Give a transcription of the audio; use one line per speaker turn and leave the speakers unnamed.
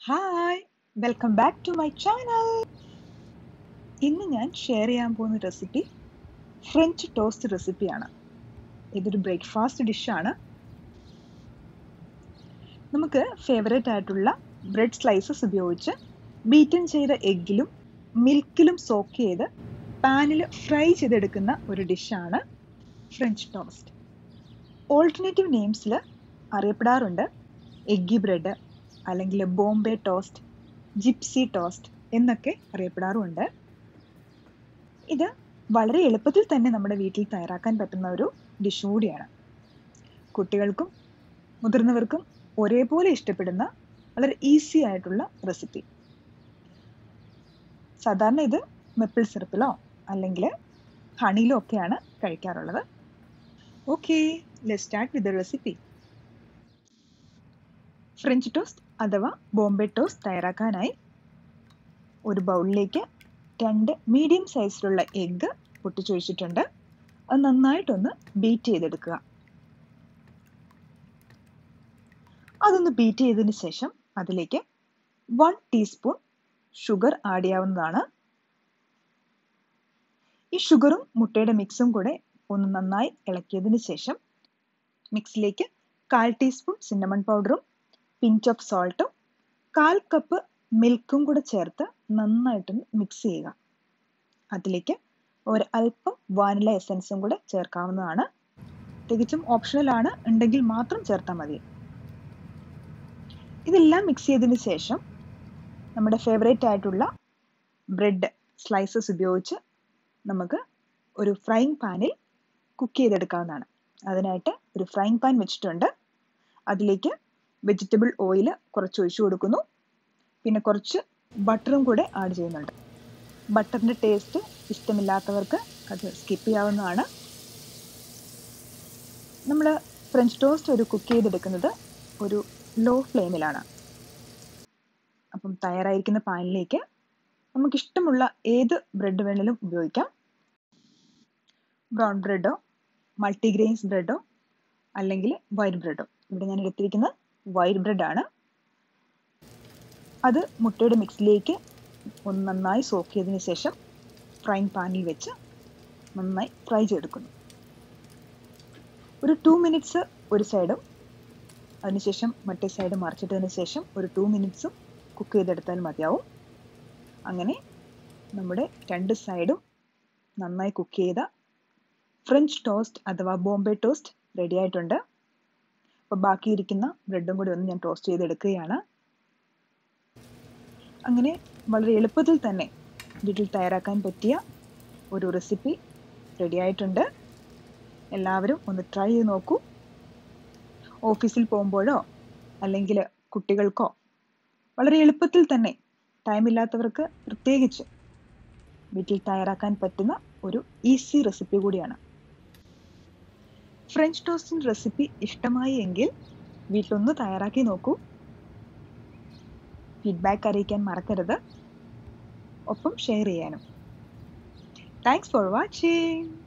hi welcome back to my channel ഇന്ന് ഞാൻ share ചെയ്യാൻ പോകുന്ന റെസിപ്പി ഫ്രഞ്ച് ടോസ്റ്റ് റെസിപ്പിയാണ് ഇതൊരു ബ്രേക്ക്ഫാസ്റ്റ് ഡിഷാണ് നമുക്ക് ഫേവറേറ്റ് ആയിട്ടുള്ള ബ്രെഡ് സ്ലൈസസ് ഉപയോഗിച്ച് ബീറ്റൻ ചെയ്ത എഗ്ഗിലും മിൽക്കിലും സോക്ക് ചെയ്ത് പാനിൽ ഫ്രൈ ചെയ്തെടുക്കുന്ന ഒരു ഡിഷാണ് ഫ്രഞ്ച് ടോസ്റ്റ് ഓൾട്ടർനേറ്റീവ് നെയിംസിൽ അറിയപ്പെടാറുണ്ട് എഗ്ഗി ബ്രെഡ് അല്ലെങ്കിൽ ബോംബെ ടോസ്റ്റ് ജിപ്സി ടോസ്റ്റ് എന്നൊക്കെ അറിയപ്പെടാറുമുണ്ട് ഇത് വളരെ എളുപ്പത്തിൽ തന്നെ നമ്മുടെ വീട്ടിൽ തയ്യാറാക്കാൻ പറ്റുന്ന ഒരു ഡിഷ് കൂടിയാണ് കുട്ടികൾക്കും മുതിർന്നവർക്കും ഒരേപോലെ ഇഷ്ടപ്പെടുന്ന വളരെ ഈസി ആയിട്ടുള്ള റെസിപ്പി സാധാരണ ഇത് മെപ്പിൾ സിറപ്പിലോ അല്ലെങ്കിൽ ഹണിയിലോ ഒക്കെയാണ് കഴിക്കാറുള്ളത് okay let start with the recipe French toast അഥവാ ബോംബെ ടോസ്റ്റ് തയ്യാറാക്കാനായി ഒരു ബൗളിലേക്ക് രണ്ട് മീഡിയം സൈസിലുള്ള എഗ്ഗ് പൊട്ടിച്ചൊഴിച്ചിട്ടുണ്ട് അത് നന്നായിട്ടൊന്ന് ബീറ്റ് ചെയ്തെടുക്കുക അതൊന്ന് ബീറ്റ് ചെയ്തതിന് ശേഷം അതിലേക്ക് വൺ ടീസ്പൂൺ ഷുഗർ ആഡ് ചെയ്യാവുന്നതാണ് ഈ ഷുഗറും മുട്ടയുടെ മിക്സും കൂടെ ഒന്ന് നന്നായി ഇളക്കിയതിന് ശേഷം മിക്സിലേക്ക് കാൽ ടീസ്പൂൺ സിന്നമൺ പൗഡറും പിഞ്ച് ഓഫ് സോൾട്ടും കാൽ കപ്പ് മിൽക്കും കൂടെ ചേർത്ത് നന്നായിട്ടൊന്ന് മിക്സ് ചെയ്യുക അതിലേക്ക് ഒരു അല്പം വാനില എസൻസും കൂടെ ചേർക്കാവുന്നതാണ് തികച്ചും ഓപ്ഷണൽ ആണ് ഉണ്ടെങ്കിൽ മാത്രം ചേർത്താൽ മതി ഇതെല്ലാം മിക്സ് ചെയ്തതിന് ശേഷം നമ്മുടെ ഫേവറേറ്റ് ആയിട്ടുള്ള ബ്രെഡ് സ്ലൈസസ് ഉപയോഗിച്ച് നമുക്ക് ഒരു ഫ്രൈങ് പാനിൽ കുക്ക് ചെയ്തെടുക്കാവുന്നതാണ് അതിനായിട്ട് ഒരു ഫ്രൈങ് പാൻ വെച്ചിട്ടുണ്ട് അതിലേക്ക് വെജിറ്റബിൾ ഓയിൽ കുറച്ച് ഒഴിച്ചു കൊടുക്കുന്നു പിന്നെ കുറച്ച് ബട്ടറും കൂടെ ആഡ് ചെയ്യുന്നുണ്ട് ബട്ടറിൻ്റെ ടേസ്റ്റ് ഇഷ്ടമില്ലാത്തവർക്ക് അത് സ്കിപ്പ് ചെയ്യാവുന്നതാണ് നമ്മൾ ഫ്രഞ്ച് ടോസ്റ്റ് ഒരു കുക്ക് ചെയ്തെടുക്കുന്നത് ഒരു ലോ ഫ്ലെയിമിലാണ് അപ്പം തയ്യാറായിരിക്കുന്ന പാനിലേക്ക് നമുക്കിഷ്ടമുള്ള ഏത് ബ്രെഡ് വേണമെങ്കിലും ഉപയോഗിക്കാം ബ്രൗൺ ബ്രെഡോ മൾട്ടിഗ്രെയിൻസ് ബ്രെഡോ അല്ലെങ്കിൽ വൈറ്റ് ബ്രെഡോ ഇവിടെ ഞാൻ എടുത്തിരിക്കുന്നത് വൈറ്റ് ബ്രെഡ് ആണ് അത് മുട്ടയുടെ മിക്സിലേക്ക് ഒന്ന് നന്നായി സോക്ക് ചെയ്തതിന് ശേഷം ഫ്രൈങ് പാനിൽ വെച്ച് നന്നായി ഫ്രൈ ചെയ്തെടുക്കുന്നു ഒരു ടു മിനിറ്റ്സ് ഒരു സൈഡും അതിനുശേഷം മറ്റേ സൈഡ് മറിച്ചിട്ടതിന് ശേഷം ഒരു ടു മിനിറ്റ്സും കുക്ക് ചെയ്തെടുത്താൽ മതിയാവും അങ്ങനെ നമ്മുടെ രണ്ട് സൈഡും നന്നായി കുക്ക് ചെയ്ത ഫ്രഞ്ച് ടോസ്റ്റ് അഥവാ ബോംബെ ടോസ്റ്റ് റെഡി ആയിട്ടുണ്ട് അപ്പോൾ ബാക്കിയിരിക്കുന്ന ബ്രെഡും കൂടി ഒന്ന് ഞാൻ ടോസ്റ്റ് ചെയ്തെടുക്കുകയാണ് അങ്ങനെ വളരെ എളുപ്പത്തിൽ തന്നെ വീട്ടിൽ തയ്യാറാക്കാൻ പറ്റിയ ഒരു റെസിപ്പി റെഡി ആയിട്ടുണ്ട് എല്ലാവരും ഒന്ന് ട്രൈ ചെയ്ത് നോക്കൂ ഓഫീസിൽ പോകുമ്പോഴോ അല്ലെങ്കിൽ കുട്ടികൾക്കോ വളരെ എളുപ്പത്തിൽ തന്നെ ടൈമില്ലാത്തവർക്ക് പ്രത്യേകിച്ച് വീട്ടിൽ തയ്യാറാക്കാൻ പറ്റുന്ന ഒരു ഈസി റെസിപ്പി കൂടിയാണ് ഫ്രഞ്ച് ടോസ്റ്റിൻ്റെ റെസിപ്പി ഇഷ്ടമായി എങ്കിൽ വീട്ടിലൊന്ന് തയ്യാറാക്കി നോക്കൂ ഫീഡ്ബാക്ക് അറിയിക്കാൻ മറക്കരുത് ഒപ്പം ഷെയർ ചെയ്യാനും താങ്ക്സ് ഫോർ വാച്ചിങ്